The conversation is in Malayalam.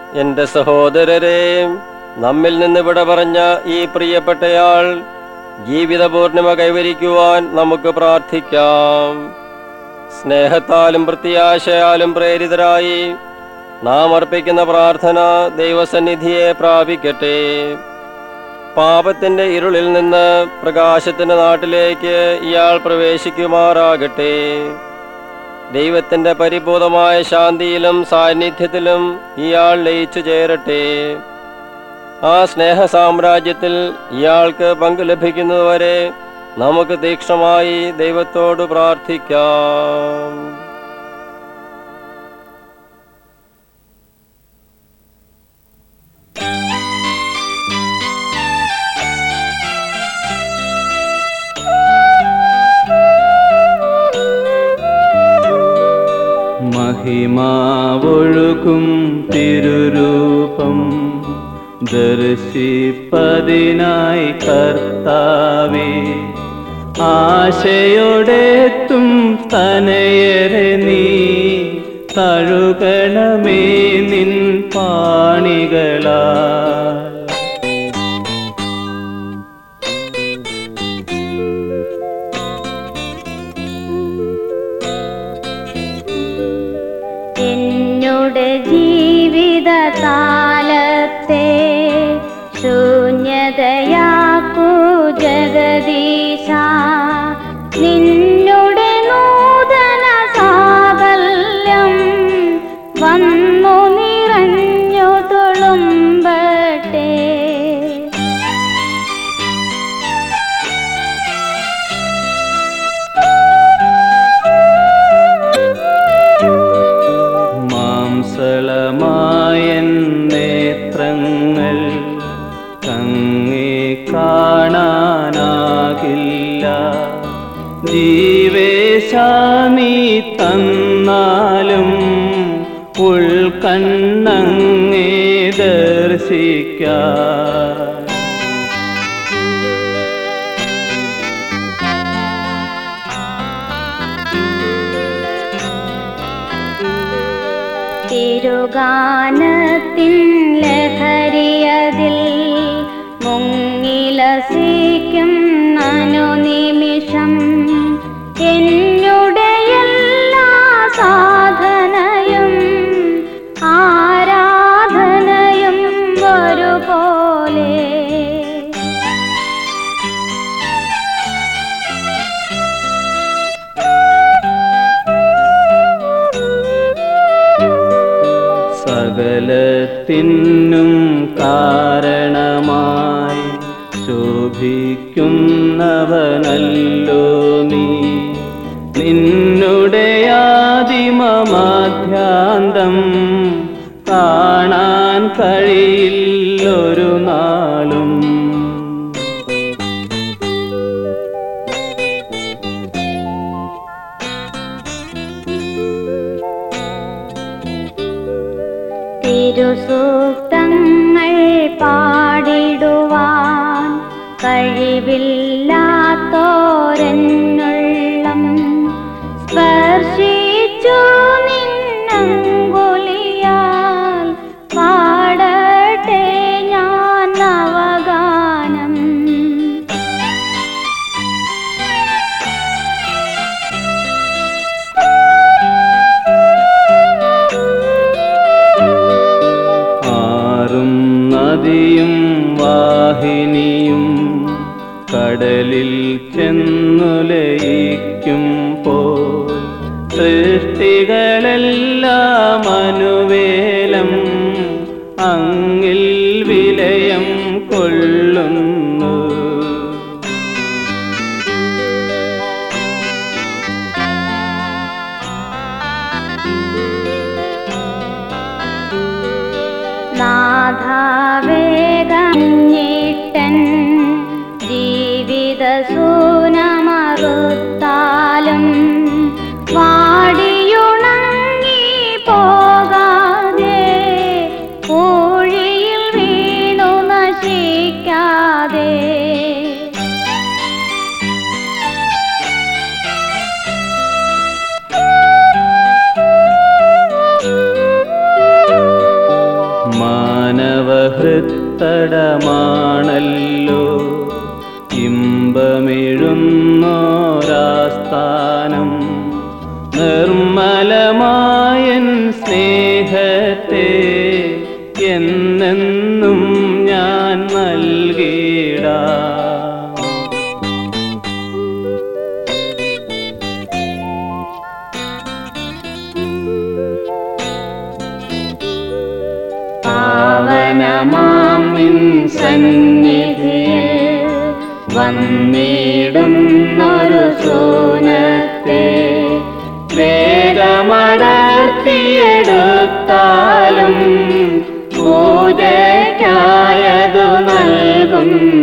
എന്റെ സഹോദരരെ നമ്മിൽ നിന്ന് വിട പറഞ്ഞ ഈ പ്രിയപ്പെട്ടയാൾ ജീവിത പൂർണിമ കൈവരിക്കുവാൻ നമുക്ക് പ്രാർത്ഥിക്കാം സ്നേഹത്താലും പ്രത്യാശയാലും പ്രേരിതരായി നാം അർപ്പിക്കുന്ന പ്രാർത്ഥന ദൈവസന്നിധിയെ പ്രാപിക്കട്ടെ പാപത്തിന്റെ ഇരുളിൽ നിന്ന് പ്രകാശത്തിന്റെ നാട്ടിലേക്ക് ഇയാൾ പ്രവേശിക്കുമാറാകട്ടെ ദൈവത്തിന്റെ പരിപൂർണമായ ശാന്തിയിലും സാന്നിധ്യത്തിലും ഇയാൾ ലയിച്ചു ചേരട്ടെ ആ സ്നേഹ സാമ്രാജ്യത്തിൽ ഇയാൾക്ക് പങ്കു ലഭിക്കുന്നതുവരെ നമുക്ക് തീക്ഷ്ണമായി ദൈവത്തോട് പ്രാർത്ഥിക്കാം മഹിമാവൊഴുകും തിരുരൂപം ദർശിപ്പതിനായി കർത്താവേ ആശയോടെത്തും തനയരെ നീ തഴുകണമേ നിൻ പാണികളാ എന്നുടെ ജീവിത താലത്തെ ശൂന്യതയാക്കൂ ജഗദീശ നിന്നുടെ നൂതന സാകല്യം വന്നു നിറഞ്ഞു തുളുമ്പട്ടെ മാംസളമായ നേത്രങ്ങൾ കങ്ങേ കാണാനാകില്ല ജീവേശാനി തന്നാലും ഉൾക്കണ്ണങ്ങേ ദർശിക്കാം തിരുഗാനത്തിൻ ലഹരിയതിൽ മുങ്ങിലസിക്കും അനുനിമിഷം എന്നുടെ എല്ലാ സാധനയും ആരാധനയും ഒരുപോലെ സകലത്തിനും കാരണമായി ശോഭിക്കുന്നവനല്ലോ നീ നിന്നുടെ ആദിമമാധ്യാന്തം കാണാൻ കഴിയില്ലൊരു നാളും തിരുസൂക്തങ്ങൾ പാടിടുവാൻ കഴിവില്ലാത്തോരെന്നുള്ളം സ്പർശിച്ചു നിന്നങ്കുലിയാൽ പാടട്ടെ ഞാൻ നവഗാനം ആറും നദിയും വാഹിനിയും കടലിൽ ചെന്നുലയിക്കും പോൽ സൃഷ്ടികളെല്ലാം അനുവേലം അങ്ങിൽ വിലയം കൊള്ളുന്നു നാഥാവേഗഞ്ഞിട്ടൻ ജീവിത സൂനമറുത്താലും വാടിയുണങ്ങി പോകാ നിർമ്മലമായൻ സ്നേഹത്തെ എന്നെന്നും ഞാൻ നൽകിടാം പാവനമാം നിൻ സന്നിധിയിൽ വന്നിടുന്നൊരു സൂനത്തെ വേഗമടർത്തിയെടുത്താലും പൂജയ്ക്കായതു നൽകുന്നു